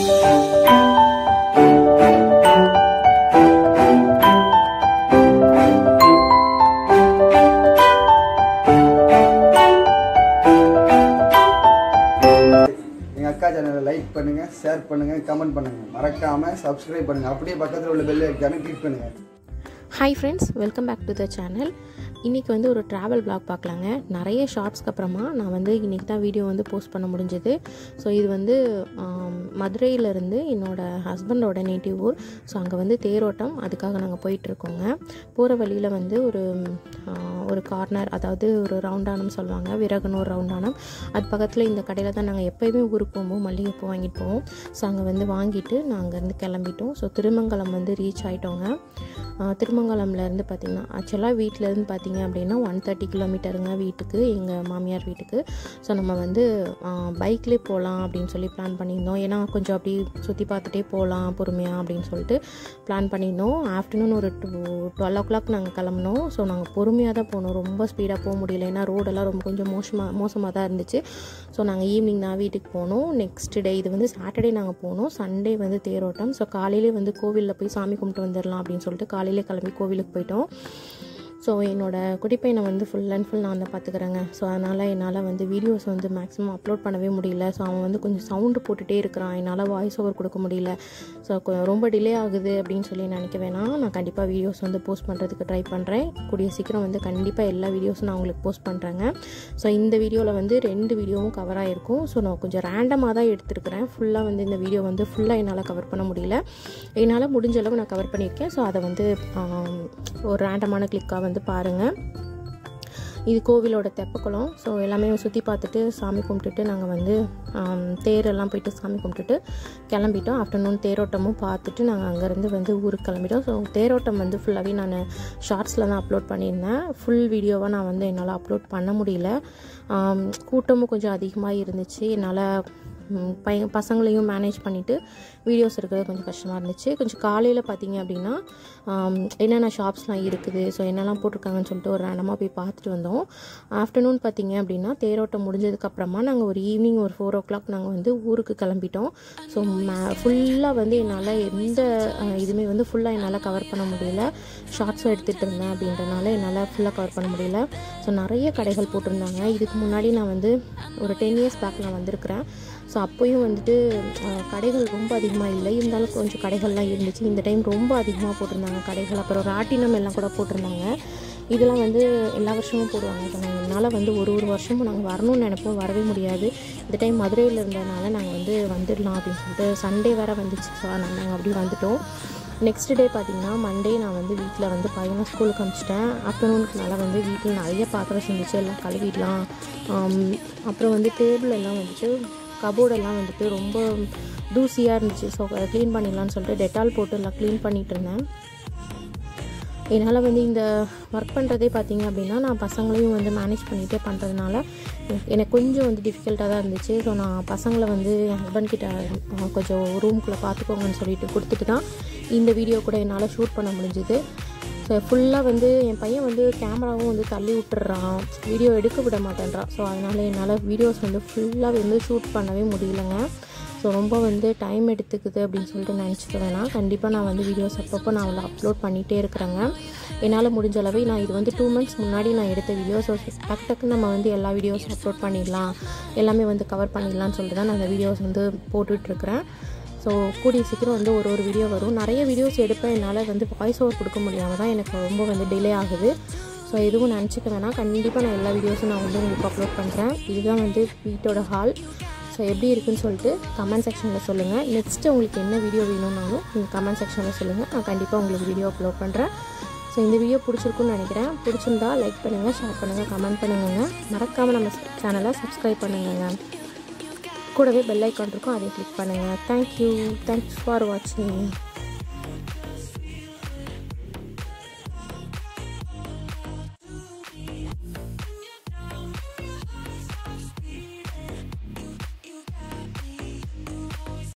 எங்கள் அக்கா சேனலை லைக் பண்ணுங்கள் ஷேர் பண்ணுங்கள் கமெண்ட் பண்ணுங்கள் மறக்காமல் சப்ஸ்கிரைப் பண்ணுங்கள் அப்படியே பக்கத்தில் உள்ள பெல் ஐக்கானை கிளிக் பண்ணுங்கள் hi friends welcome back to the channel இன்றைக்கி வந்து ஒரு ட்ராவல் vlog பார்க்கலாங்க நிறைய ஷார்ட்ஸ்க்கு அப்புறமா நான் வந்து இன்றைக்கி தான் வீடியோ வந்து போஸ்ட் பண்ண முடிஞ்சது ஸோ இது வந்து ஆம், மதுரையிலேருந்து என்னோடய ஹஸ்பண்டோட நேட்டிவ் ஊர் ஸோ அங்கே வந்து தேரோட்டம் அதுக்காக நாங்கள் போயிட்டுருக்கோங்க போகிற வழியில் வந்து ஒரு ஆ, ஒரு கார்னர் அதாவது ஒரு ரவுண்டானம் சொல்லுவாங்க விறகுனூர் ரவுண்டானம் அது பக்கத்தில் இந்த கடையில் தான் நாங்கள் எப்போயுமே ஊருக்கு போகும்போது மல்லிகைப்பூ வாங்கிட்டு போவோம் ஸோ அங்கே வந்து வாங்கிட்டு நான் அங்கேருந்து கிளம்பிட்டோம் ஸோ திருமங்கலம் வந்து ரீச் ஆகிட்டோங்க திருமங்கலம்லேருந்து பார்த்திங்கன்னா ஆக்சுவலாக வீட்டிலேருந்து பார்த்தீங்க அப்படின்னா ஒன் தேர்ட்டி கிலோமீட்டருங்க வீட்டுக்கு எங்கள் மாமியார் வீட்டுக்கு ஸோ நம்ம வந்து பைக்லேயே போகலாம் அப்படின்னு சொல்லி பிளான் பண்ணியிருந்தோம் ஏன்னா கொஞ்சம் அப்படி சுற்றி பார்த்துட்டே போகலாம் பொறுமையாக அப்படின்னு சொல்லிட்டு பிளான் பண்ணியிருந்தோம் ஆஃப்டர்நூன் ஒரு டூ டுவெல் ஓ கிளாக் நாங்கள் கிளம்புனோம் ஸோ நாங்கள் பொறுமையாக தான் போனோம் ரொம்ப ஸ்பீடாக போக முடியல ஏன்னா ரோடெல்லாம் ரொம்ப கொஞ்சம் மோசமாக மோசமாக தான் இருந்துச்சு ஸோ நாங்கள் ஈவினிங் தான் வீட்டுக்கு போனோம் நெக்ஸ்ட் டே இது வந்து சாட்டர்டே நாங்கள் போனோம் சண்டே வந்து தேரோட்டம் ஸோ காலையிலே வந்து கோவிலில் போய் சாமி கும்பிட்டு வந்துடலாம் அப்படின்னு சொல்லிட்டு காலையிலே கிளம்பி கோவிலுக்கு போயிட்டோம் ஸோ என்னோடய குடிப்பையனை வந்து ஃபுல் அண்ட் ஃபுல் நான் தான் பார்த்துக்கிறேங்க ஸோ அதனால் என்னால் வந்து வீடியோஸ் வந்து மேக்ஸிமம் அப்லோட் பண்ணவே முடியல ஸோ அவன் வந்து கொஞ்சம் சவுண்டு போட்டுகிட்டே இருக்கிறான் என்னால் வாய்ஸ் ஓவர் கொடுக்க முடியல ஸோ ரொம்ப டிலே ஆகுது அப்படின்னு சொல்லி நினைக்க வேணாம் நான் கண்டிப்பாக வீடியோஸ் வந்து போஸ்ட் பண்ணுறதுக்கு ட்ரை பண்ணுறேன் கூடிய சீக்கிரம் வந்து கண்டிப்பாக எல்லா வீடியோஸும் நான் உங்களுக்கு போஸ்ட் பண்ணுறேங்க ஸோ இந்த வீடியோவில் வந்து ரெண்டு வீடியோவும் கவர் ஆகிருக்கும் ஸோ நான் கொஞ்சம் ரேண்டமாக தான் எடுத்துருக்கிறேன் ஃபுல்லாக வந்து இந்த வீடியோ வந்து ஃபுல்லாக என்னால் கவர் பண்ண முடியல என்னால் முடிஞ்ச அளவு நான் கவர் பண்ணியிருக்கேன் ஸோ அதை வந்து ஆம், ஒரு ரேண்டமான கிளிக்காக வந்து பாருங்கள் இது கோவிலோட தெப்பக்குளம் ஸோ எல்லாமே சுற்றி பார்த்துட்டு சாமி கும்பிட்டுட்டு நாங்கள் வந்து ஆம், தேரெல்லாம் போயிட்டு சாமி கும்பிட்டுட்டு கிளம்பிட்டோம் ஆஃப்டர்நூன் தேரோட்டமும் பார்த்துட்டு நாங்கள் அங்கேருந்து வந்து ஊருக்கு கிளம்பிட்டோம் ஸோ தேரோட்டம் வந்து ஃபுல்லாகவே நான் ஷார்ட்ஸில் தான் அப்லோட் பண்ணியிருந்தேன் ஃபுல் வீடியோவாக நான் வந்து என்னால் அப்லோட் பண்ண முடியல ஆம், கூட்டமும் கொஞ்சம் அதிகமாக இருந்துச்சு என்னால் ம், பையன் பசங்களையும் மேனேஜ் பண்ணிவிட்டு வீடியோஸ் எடுக்கிறது கொஞ்சம் கஷ்டமாக இருந்துச்சு கொஞ்சம் காலையில் பார்த்தீங்க அப்படின்னா ஆம், என்னென்ன ஷாப்ஸ்லாம் இருக்குது ஸோ என்னெல்லாம் போட்டிருக்காங்கன்னு சொல்லிட்டு ஒரு ரேண்டமாக போய் பார்த்துட்டு வந்தோம் ஆஃப்டர்நூன் பார்த்தீங்க அப்படின்னா தேரோட்டம் முடிஞ்சதுக்கப்புறமா நாங்கள் ஒரு ஈவினிங் ஒரு ஃபோர் ஓ கிளாக் நாங்கள் வந்து ஊருக்கு கிளம்பிட்டோம் ஸோ ஃபுல்லாக வந்து என்னால் எந்த அஹ், இதுவுமே வந்து ஃபுல்லாக என்னால் கவர் பண்ண முடியல ஷார்ட்ஸும் எடுத்துகிட்டு இருந்தேன் அப்படின்றனால என்னால் ஃபுல்லாக கவர் பண்ண முடியல ஸோ நிறைய கடைகள் போட்டிருந்தாங்க இதுக்கு முன்னாடி நான் வந்து ஒரு டென் இயர்ஸ் பேக் நான் வந்திருக்கிறேன் ஸோ அப்போயும் வந்துட்டு அஹ், கடைகள் ரொம்ப அதிகமாக இல்லை இருந்தாலும் கொஞ்சம் கடைகள்லாம் இருந்துச்சு இந்த டைம் ரொம்ப அதிகமாக போட்டிருந்தாங்க கடைகள் அப்புறம் ராட்டினம் எல்லாம் கூட போட்டிருந்தாங்க இதெல்லாம் வந்து எல்லா வருஷமும் போடுவாங்க இப்போ நாங்கள் என்னால் வந்து ஒரு ஒரு வருஷமும் நாங்கள் வரணும்னு நினைப்போம் வரவே முடியாது இந்த டைம் மதுரையில் இருந்ததுனால நாங்கள் வந்து வந்துடலாம் அப்படின்னு சொல்லிட்டு சண்டே வேறு வந்துச்சு ஸோ அதனால் நாங்கள் அப்படி வந்துட்டோம் நெக்ஸ்ட் டே பார்த்தீங்கன்னா மண்டே நான் வந்து வீட்டில் வந்து பையனை ஸ்கூலுக்கு அனுப்பிச்சிட்டேன் ஆஃப்டர்நூனுக்கு மேலே வந்து வீட்டில் நிறைய பாத்திரம் செஞ்சுச்சு எல்லாம் கழுவிடலாம் ஆம், அப்புறம் வந்து டேபிள் எல்லாம் வந்துட்டு கபோர்டெல்லாம் வந்துட்டு ரொம்ப தூசியாக இருந்துச்சு ஸோ க்ளீன் பண்ணிடலாம்னு சொல்லிட்டு டெட்டால் போட்டு எல்லாம் க்ளீன் பண்ணிட்டு இருந்தேன் என்னால் வந்து இந்த ஒர்க் பண்ணுறதே பார்த்தீங்க அப்படின்னா நான் பசங்களையும் வந்து மேனேஜ் பண்ணிகிட்டே பண்ணுறதுனால எனக்கு கொஞ்சம் வந்து டிஃபிகல்ட்டாக தான் இருந்துச்சு ஸோ நான் பசங்களை வந்து என் ஹஸ்பண்ட் கிட்ட அஹ், கொஞ்சம் ரூம்குள்ளே பார்த்துக்கோங்கன்னு சொல்லிட்டு கொடுத்துட்டு தான் இந்த வீடியோ கூட என்னால் ஷூட் பண்ண முடிஞ்சுது ஸோ ஃபுல்லாக வந்து என் பையன் வந்து கேமராவும் வந்து தள்ளி விட்டுறான் வீடியோ எடுக்க விட மாட்டேன்றான் ஸோ அதனால் என்னால் வீடியோஸ் வந்து ஃபுல்லாக வந்து ஷூட் பண்ணவே முடியலங்க ஸோ ரொம்ப வந்து டைம் எடுத்துக்குது அப்படின்னு சொல்லிட்டு நினச்சிக்க வேணாம் கண்டிப்பாக நான் வந்து வீடியோஸ் அப்பப்போ நான் வந்து அப்லோட் பண்ணிகிட்டே இருக்கிறேங்க என்னால் முடிஞ்ச அளவு நான் இது வந்து டூ மந்த்ஸ் முன்னாடி நான் எடுத்த வீடியோஸ் டக்கு டக்கு நம்ம வந்து எல்லா வீடியோஸ் அப்லோட் பண்ணிடலாம் எல்லாமே வந்து கவர் பண்ணிடலாம்னு சொல்லிட்டு தான் நான் அந்த வீடியோஸ் வந்து போட்டுட்ருக்கிறேன் ஸோ கூடிய சீக்கிரம் வந்து ஒரு ஒரு வீடியோ வரும் நிறைய வீடியோஸ் எடுப்பேன் என்னால் வந்து வாய்ஸ் ஓவர் கொடுக்க முடியாமல் தான் எனக்கு ரொம்ப வந்து டிலே ஆகுது ஸோ எதுவும் நினச்சிக்க வேணாம் கண்டிப்பாக நான் எல்லா வீடியோஸும் நான் வந்து உங்களுக்கு அப்லோட் பண்ணுறேன் இதுதான் வந்து வீட்டோட ஹால் ஸோ எப்படி இருக்குன்னு சொல்லிட்டு கமெண்ட் செக்ஷனில் சொல்லுங்கள் நெக்ஸ்ட்டு உங்களுக்கு என்ன வீடியோ வேணும்னாலும் நீங்கள் கமெண்ட் செக்ஷனில் சொல்லுங்கள் நான் கண்டிப்பாக உங்களுக்கு வீடியோ அப்லோட் பண்ணுறேன் ஸோ இந்த வீடியோ பிடிச்சிருக்குன்னு நினைக்கிறேன் பிடிச்சிருந்தா லைக் பண்ணுங்கள் ஷேர் பண்ணுங்கள் கமெண்ட் பண்ணுங்கங்க மறக்காமல் நம்ம சேனலை சப்ஸ்கிரைப் பண்ணுங்கங்க கூடவே பெல் ஐக்கான் இருக்கும் அதையும் கிளிக் பண்ணுங்கள் தேங்க்யூ தேங்க்ஸ் ஃபார் வாட்சிங்